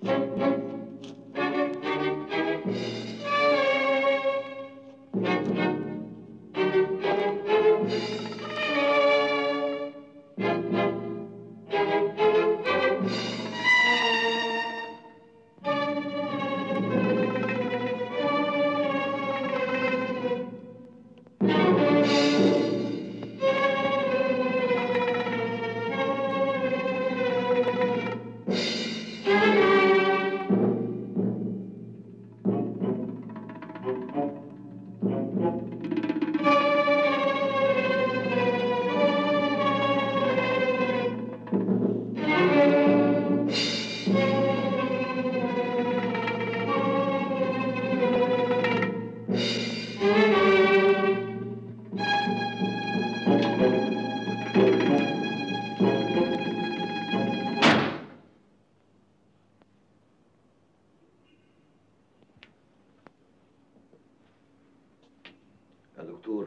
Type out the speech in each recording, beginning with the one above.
يا دكتور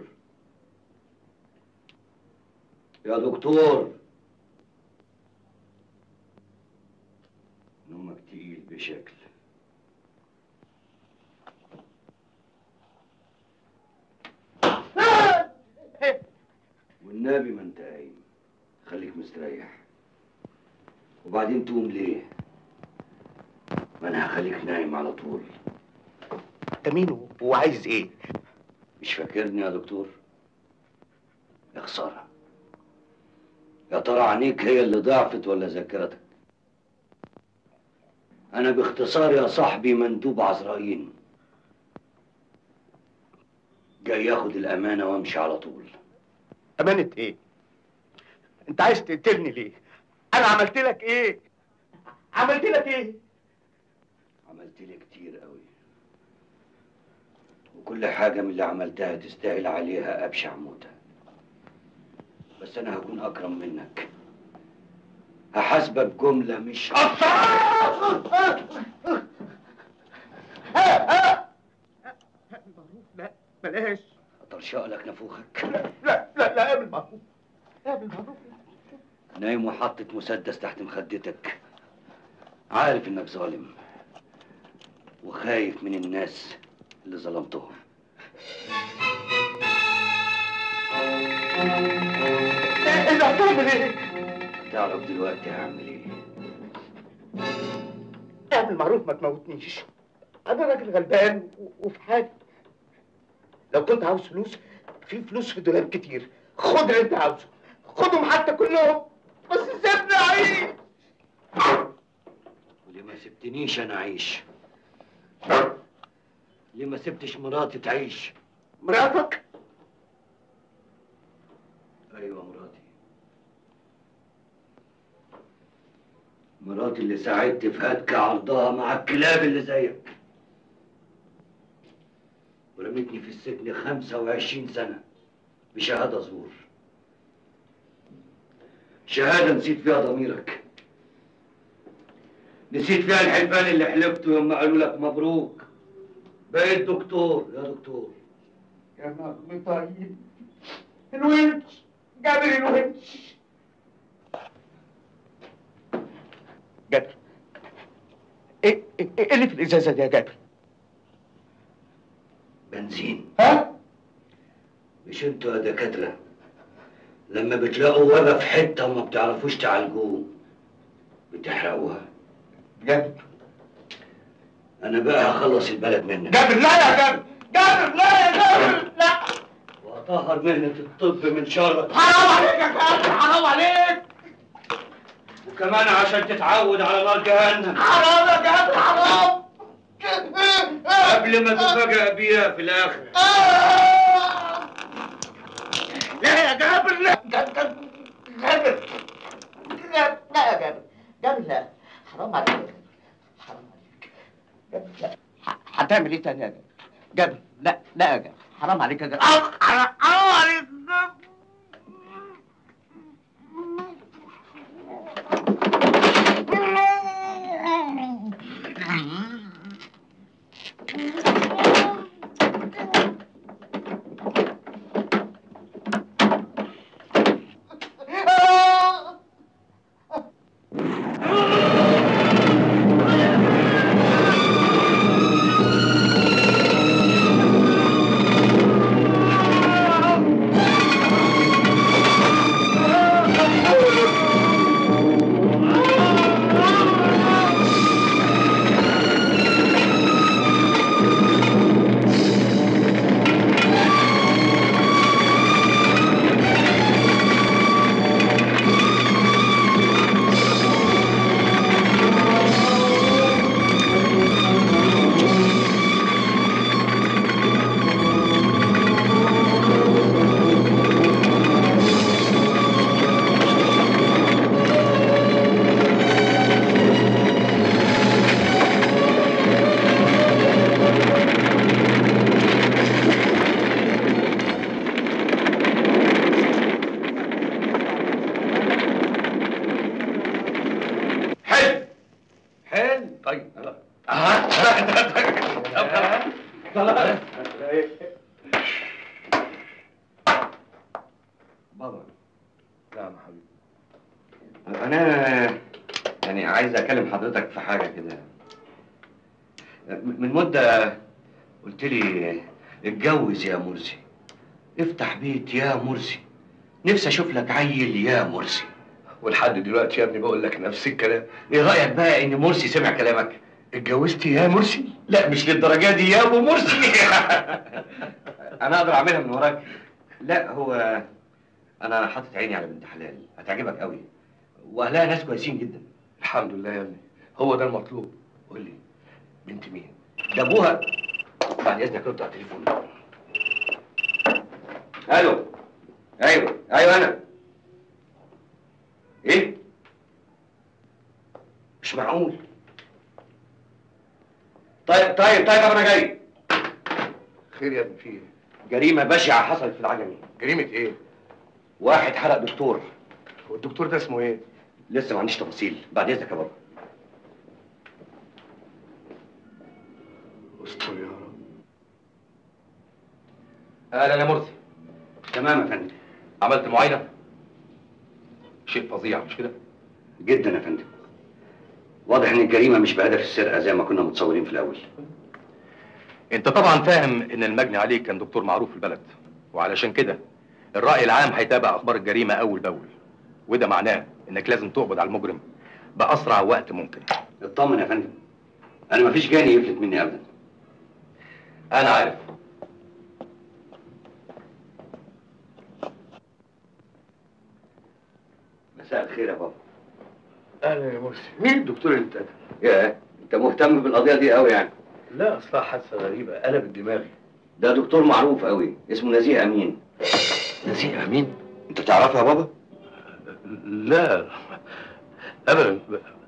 يا دكتور نومك تقيل بشكل والنبي ما انت قايم خليك مستريح وبعدين تقوم ليه ما انا هخليك نايم على طول انت مين وعايز ايه مش فاكرني يا دكتور يا خسارة يا ترى عينيك هي اللي ضعفت ولا ذاكرتك أنا باختصار يا صاحبي مندوب عزرائيل جاي ياخد الأمانة وامشي على طول امانه ايه انت عايز تقتلني ليه انا عملت لك ايه عملت لك ايه عملت لي كتير قوي وكل حاجة من اللي عملتها تستاهل عليها أبشع موتة بس أنا هكون أكرم منك هحاسبك جملة مش لا بلاش أطرشق لك نافوخك لا لا لا قابل معروف قابل معروف نايم وحطت مسدس تحت مخدتك عارف انك ظالم وخايف من الناس اللي ظلمتهم انت هتعمل ايه تعرف دلوقتي هعمل ايه اعمل معروف ما تموتنيش انا راجل غلبان و- وفي حالي لو كنت عاوز فلوس في فلوس في دولاب كتير خد اللي انت عاوزه خدهم حتى كلهم بس سيبني اعيش وليه ما سبتنيش انا اعيش ليه ما سبتش مراتي تعيش مراتك ايوه مراتي مراتي اللي ساعدت في هتك عرضها مع الكلاب اللي زيك ورمتني في السجن 25 سنة بشهادة زور شهادة نسيت فيها ضميرك نسيت فيها الحلفان اللي حلفته يوم ما قالوا لك مبروك بقيت دكتور يا دكتور يا نهار طيب الونش جابر الونش جابر ايه ايه إيه اللي في الازازه دي يا جابر؟ بنزين ها؟ مش انتوا يا دكاترة لما بتلاقوا وبا في حتة وما بتعرفوش تعالجوه بتحرقوها جابر انا بقى هخلص البلد منك جابر لا يا جابر جابر لا يا جابر لا واطهر مهنة الطب من شرك حرام عليك يا جابر حرام عليك وكمان عشان تتعود على نار جهنم حرام يا جابر حرام قبل ما تفاجأ بيها في الاخر لا يا جابر لا جابر جابر لا لا يا جابر جابر لا حرام عليك يا جابر حرام عليك جابر لا ح- هتعمل ايه تاني يا جابر جابر لا لا يا جابر حرام عليك يا جابر حرام حرام عليك اتكلم طيب آه. خلاص بابا نعم يا حبيبي انا يعني عايز اكلم حضرتك في حاجه كده من مده قلت لي اتجوز يا مرسي افتح بيت يا مرسي نفسي اشوف لك عيل يا مرسي ولحد دلوقتي يا ابني بقول لك نفس الكلام ايه رايك بقى ان مرسي سمع كلامك اتجوزت يا مرسي لا مش للدرجه دي يا ابو مرسي انا اقدر اعملها من وراك لا هو انا حاطط عيني على بنت حلال هتعجبك قوي واهلها ناس كويسين جدا الحمد لله يا ابني هو ده المطلوب قول لي بنت مين ده ابوها بعد اذنك رد على التليفون الو ايوه ايوه انا ايه مش معقول طيب طيب طيب انا جاي خير يا ابني في ايه جريمه بشعه حصلت في العجمي جريمه ايه واحد حرق دكتور والدكتور ده اسمه ايه لسه ما عنديش تفاصيل بعد اذنك يا بابا استر يا رب اهلا يا مرسي تمام يا فندم عملت معاينه شيء فظيع مش كده جدا يا فندم واضح ان الجريمه مش بهدف السرقه زي ما كنا متصورين في الاول انت طبعا فاهم ان المجني عليك كان دكتور معروف في البلد وعلشان كده الراي العام هيتابع اخبار الجريمه اول باول وده معناه انك لازم تقبض على المجرم باسرع وقت ممكن اطمن يا فندم انا مفيش جاني يفلت مني ابدا انا عارف مساء الخير يا بابا اهلا يا مرسي مين الدكتور اللي انت يا انت مهتم بالقضيه دي قوي يعني لا اصلها حادثه غريبه قلبت دماغي ده دكتور معروف قوي اسمه نزيه امين نسيء امين انت تعرفه يا بابا لا ابدا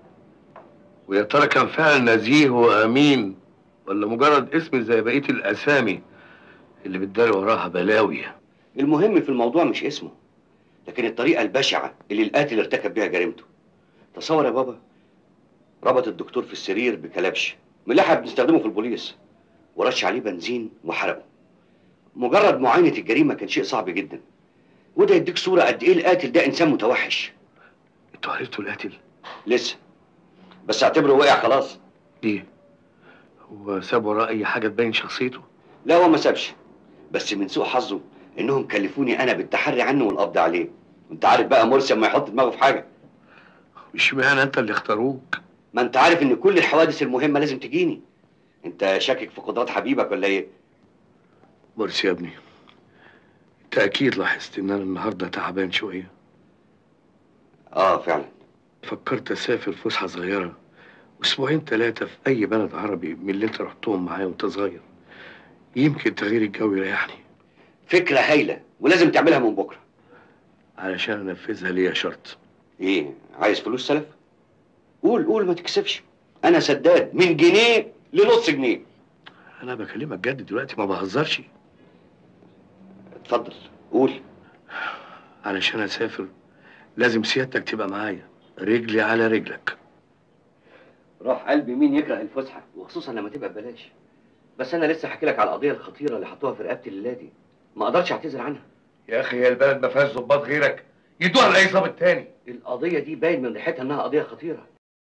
ويا ترى كان فعلا نزيه وامين ولا مجرد اسم زي بقيه الاسامي اللي بتداري وراها بلاوي المهم في الموضوع مش اسمه لكن الطريقه البشعه اللي القاتل ارتكب بيها جريمته تصور يا بابا ربط الدكتور في السرير بكلبش من اللي احنا بنستخدمه في البوليس ورش عليه بنزين وحرقه مجرد معاينه الجريمه كان شيء صعب جدا وده يديك صوره قد ايه القاتل ده انسان متوحش انتوا عرفتوا القاتل لسه بس اعتبره وقع خلاص ليه هو ساب وراه اي حاجه تبين شخصيته لا هو ما سابش بس من سوء حظه انهم كلفوني انا بالتحري عنه والقبض عليه انت عارف بقى مرسي اما يحط دماغه في حاجه اشمعنى انت اللي اختاروك ما انت عارف ان كل الحوادث المهمه لازم تجيني انت شاكك في قدرات حبيبك ولا ايه مرسي يا ابني انت اكيد لاحظت ان انا النهارده تعبان شويه اه فعلا فكرت اسافر فسحه صغيره اسبوعين ثلاثه في اي بلد عربي من اللي انت رحتهم معايا وانت صغير يمكن تغيير الجو يريحني فكره هايله ولازم تعملها من بكره علشان انفذها ليا شرط ايه عايز فلوس سلف قول قول ما تكسبش انا سداد من جنيه لنص جنيه انا بكلمك جد دلوقتي ما بهزرش اتفضل قول علشان اسافر لازم سيادتك تبقى معايا رجلي على رجلك راح قلبي مين يكره الفسحه وخصوصا لما تبقى ببلاش بس انا لسه حكي لك على القضيه الخطيره اللي حطوها في رقبتي الليله دي ما اقدرش اعتذر عنها يا اخي هي البلد ما فيهاش ظباط غيرك يدوها لاي ظابط تاني القضيه دي باين من ريحتها انها قضيه خطيره